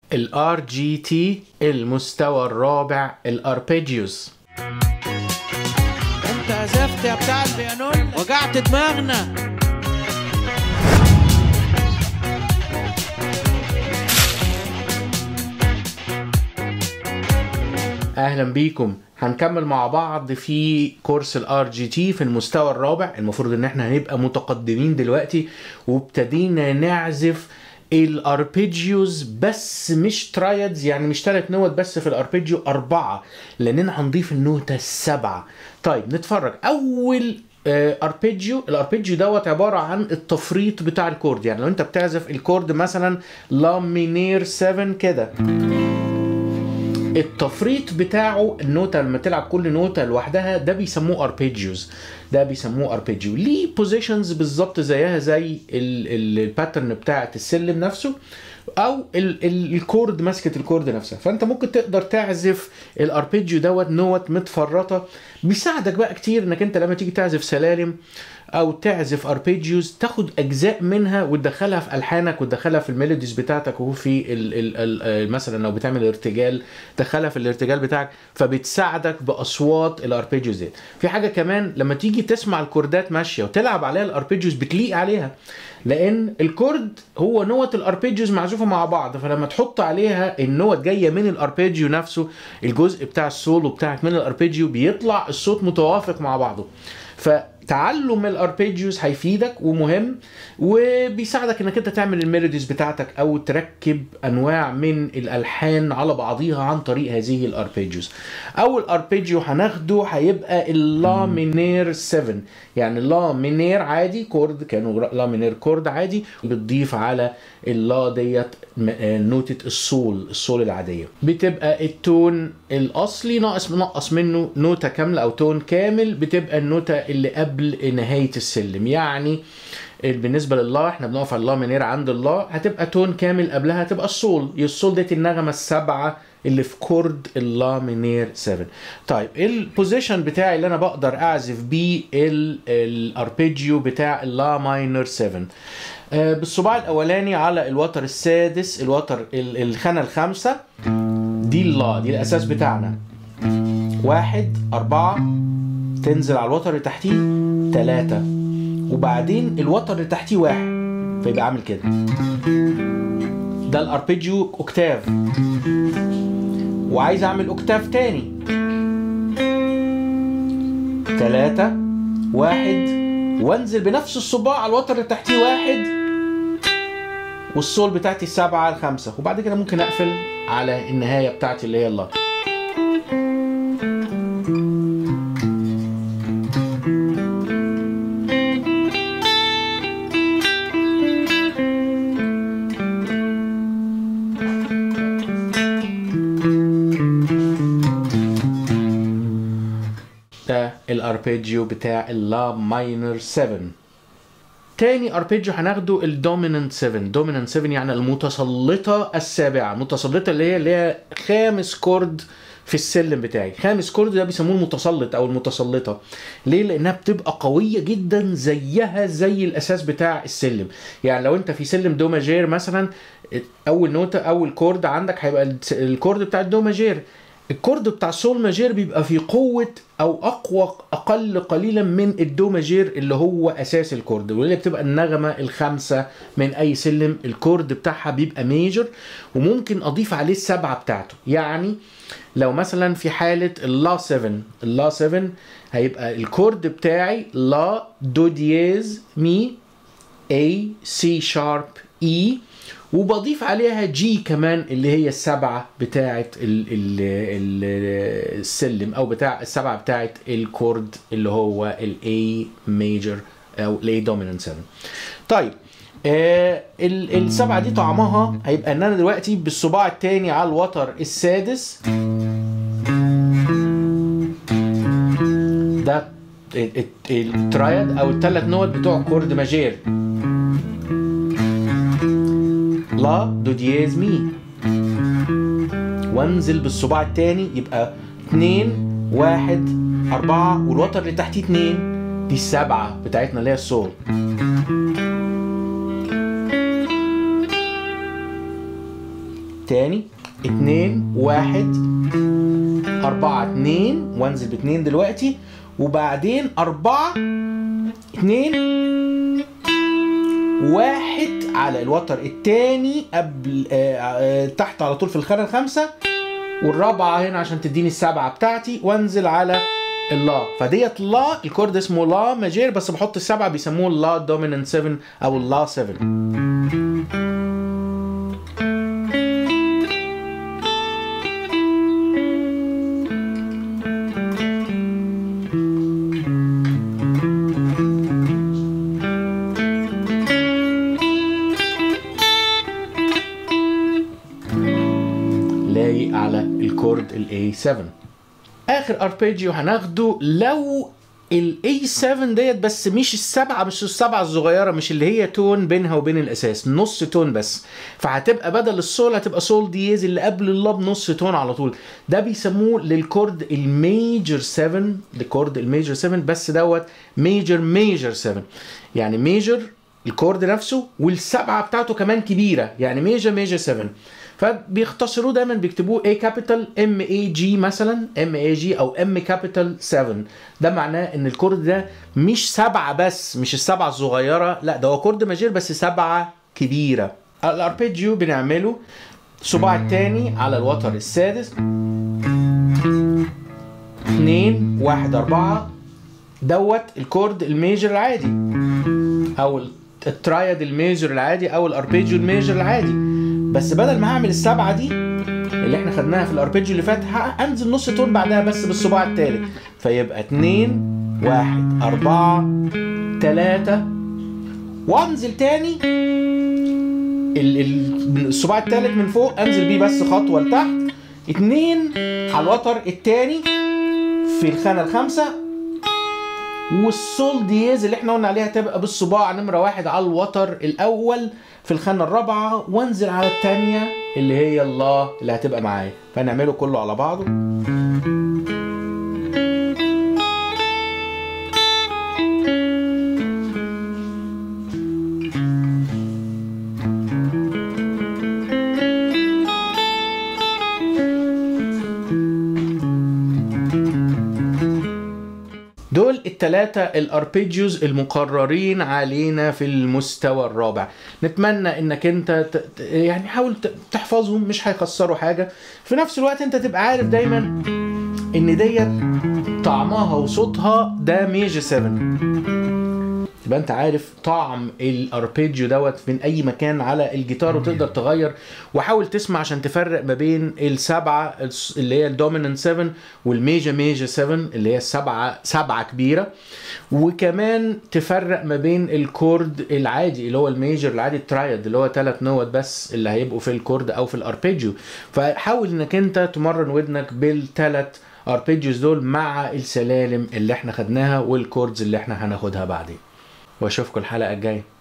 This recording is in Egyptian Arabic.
الار جي تي المستوى الرابع الاربيجيوز انت عزفت يا بتاع البيانون وجعت دماغنا اهلا بيكم هنكمل مع بعض في كورس الار جي تي في المستوى الرابع المفروض ان احنا هنبقى متقدمين دلوقتي وابتدينا نعزف الاربيجيوز بس مش ترايدز يعني مش ثلاث نوت بس في الاربيجيو اربعه لاننا هنضيف النوتة السبعه طيب نتفرج اول اربيجيو الاربيجيو دوت عباره عن التفريط بتاع الكورد يعني لو انت بتعزف الكورد مثلا لا مينير 7 كده التفريط بتاعه النوتة لما تلعب كل نوتة لوحدها ده بيسموه اربيجيوز ده بيسموه اربيجيو ليه بوزيشنز بالظبط زيها زي الباترن بتاعت السلم نفسه او ال ال الكورد ماسكه الكورد نفسها فانت ممكن تقدر تعزف الاربيجيو دوت نوت متفرطه بيساعدك بقى كتير انك انت لما تيجي تعزف سلالم او تعزف اربيجيوز تاخد اجزاء منها وتدخلها في الحانك وتدخلها في الميلوديز بتاعتك وهو في ال ال ال مثلا لو بتعمل ارتجال تدخلها في الارتجال بتاعك فبتساعدك باصوات الاربيجيوز دي في حاجه كمان لما تيجي تسمع الكوردات ماشيه وتلعب عليها الاربيجيوز بتليق عليها لان الكورد هو نوت الاربيجيوز معزوفه مع بعض فلما تحط عليها النوت جايه من الاربيجيو نفسه الجزء بتاع السولو بتاعك من الاربيجيو بيطلع الصوت متوافق مع بعضه فتعلم الاربيجيوز هيفيدك ومهم وبيساعدك انك انت تعمل الميلوديز بتاعتك او تركب انواع من الالحان على بعضيها عن طريق هذه الاربيجيوز اول اربيجيو هناخده هيبقى اللا مينير 7 يعني لا مينير عادي كورد كانوا لا مينير كورد عادي بتضيف على اللا ديت نوتة السول السول العادية بتبقى التون الأصلي ناقص نقص منه نوتة كاملة أو تون كامل بتبقى النوتة اللي قبل نهاية السلم يعني بالنسبه لله احنا بنقف على الله منير عند الله هتبقى تون كامل قبلها هتبقى السول السول ديت النغمه السبعه اللي في كورد اللا مينير 7 طيب البوزيشن بتاعي اللي انا بقدر اعزف بيه الاربيجيو بتاع اللا ماينر 7 آه بالصباع الاولاني على الوتر السادس الوتر الخانه الخامسه دي اللا دي الاساس بتاعنا واحد أربعة تنزل على الوتر اللي تحتيه تلاتة وبعدين الوتر اللي تحتيه واحد فيبقى عامل كده ده الاربيجيو اوكتاف وعايز اعمل اوكتاف تاني تلاتة واحد وانزل بنفس الصباع على الوتر اللي تحتيه واحد والسول بتاعتي السبعة الخمسة وبعد كده ممكن اقفل على النهاية بتاعتي اللي هي الله ده الاربيجيو بتاع اللا ماينر 7 تاني اربيجيو هناخده الدوميننت 7 دوميننت 7 يعني المتسلطه السابعه المتسلطه اللي هي اللي هي خامس كورد في السلم بتاعي خامس كورد ده بيسموه المتسلط او المتسلطه ليه لانها بتبقى قويه جدا زيها زي الاساس بتاع السلم يعني لو انت في سلم دو ماجير مثلا اول نوتة اول كورد عندك هيبقى الكورد بتاع الدو ماجير الكورد بتاع السول ماجير بيبقى في قوة أو أقوى أقل قليلا من الدو ماجير اللي هو أساس الكورد واللي بتبقى النغمة الخامسة من أي سلم الكورد بتاعها بيبقى ميجر وممكن أضيف عليه السبعة بتاعته يعني لو مثلا في حالة اللا 7 اللا 7 هيبقى الكورد بتاعي لا دو دييز مي A C شارب E وبضيف عليها جي كمان اللي هي السبعة بتاعة ال ال ال السلم أو بتاع السبعة بتاعة الكورد اللي هو ال A major أو ال A dominant 7 طيب آه السبعة دي طعمها هيبقى ان انا دلوقتي بالصباع التاني على الوتر السادس ده الترايد او الثلاث نوت بتوع كورد ماجير لا دو دياز مي وانزل بالصباع التاني يبقى اتنين واحد أربعة والوتر اللي تحتيه اتنين دي السبعة بتاعتنا اللي هي السول تاني اتنين واحد أربعة اتنين وانزل باتنين دلوقتي وبعدين أربعة اتنين واحد على الوتر التاني قبل آه آه تحت على طول في الخانة الخامسة والرابعة هنا عشان تديني السبعة بتاعتي وانزل على اللا فديت لا الكورد اسمه لا ماجير بس بحط السبعة بيسموه اللا دوميننت 7 أو اللا 7 لايق على الكورد ال A7 اخر اربيجيو هناخده لو ال A7 ديت بس مش السبعه مش السبعه الصغيره مش اللي هي تون بينها وبين الاساس نص تون بس فهتبقى بدل السول هتبقى سول دييز اللي قبل اللا بنص تون على طول ده بيسموه للكورد الميجر 7 لكورد الميجر 7 بس دوت ميجر ميجر 7 يعني ميجر الكورد نفسه والسبعه بتاعته كمان كبيره يعني ميجر ميجر 7 فبيختصروه دايما بيكتبوه A كابيتال ام اي جي مثلا ام اي جي او ام كابيتال 7 ده معناه ان الكورد ده مش سبعه بس مش السبعه الصغيره لا ده هو كورد ماجير بس سبعه كبيره الاربيجيو بنعمله الصباع التاني على الوتر السادس اتنين واحد اربعة دوت الكورد الميجر العادي او الترايد الميجر العادي او الاربيجيو الميجر العادي بس بدل ما هعمل السبعه دي اللي احنا خدناها في الاربيجيو اللي فات ه- انزل نص تون بعدها بس بالصباع التالت فيبقى اتنين واحد اربعة تلاتة وانزل تاني ال- ال- الصباع التالت من فوق انزل بيه بس خطوة لتحت اتنين على الوتر التاني في الخانة الخامسة والسول دييز اللي احنا قلنا عليها تبقى بالصباع نمرة واحد على الوتر الأول في الخانة الرابعة وانزل على التانية اللي هي الله اللي هتبقى معايا فنعمله كله على بعضه دول التلاتة الاربيجيوز المقررين علينا في المستوى الرابع نتمنى انك انت ت... ت- يعني حاول ت- تحفظهم مش هيخسروا حاجة في نفس الوقت انت تبقى عارف دايما ان ديت طعمها وصوتها ده ميجر 7 يبقى انت عارف طعم الاربيجيو دوت من اي مكان على الجيتار وتقدر تغير وحاول تسمع عشان تفرق ما بين السبعه الس- اللي هي الدوميننت 7 والميجر ميجر 7 اللي هي السبعه سبعه كبيره وكمان تفرق ما بين الكورد العادي اللي هو الميجر العادي الترايد اللي هو ثلاث نوت بس اللي هيبقوا في الكورد او في الاربيجيو فحاول انك انت تمرن ودنك بالثلاث اربيجيوز دول مع السلالم اللي احنا خدناها والكوردز اللي احنا هناخدها بعدين واشوفكم الحلقه الجايه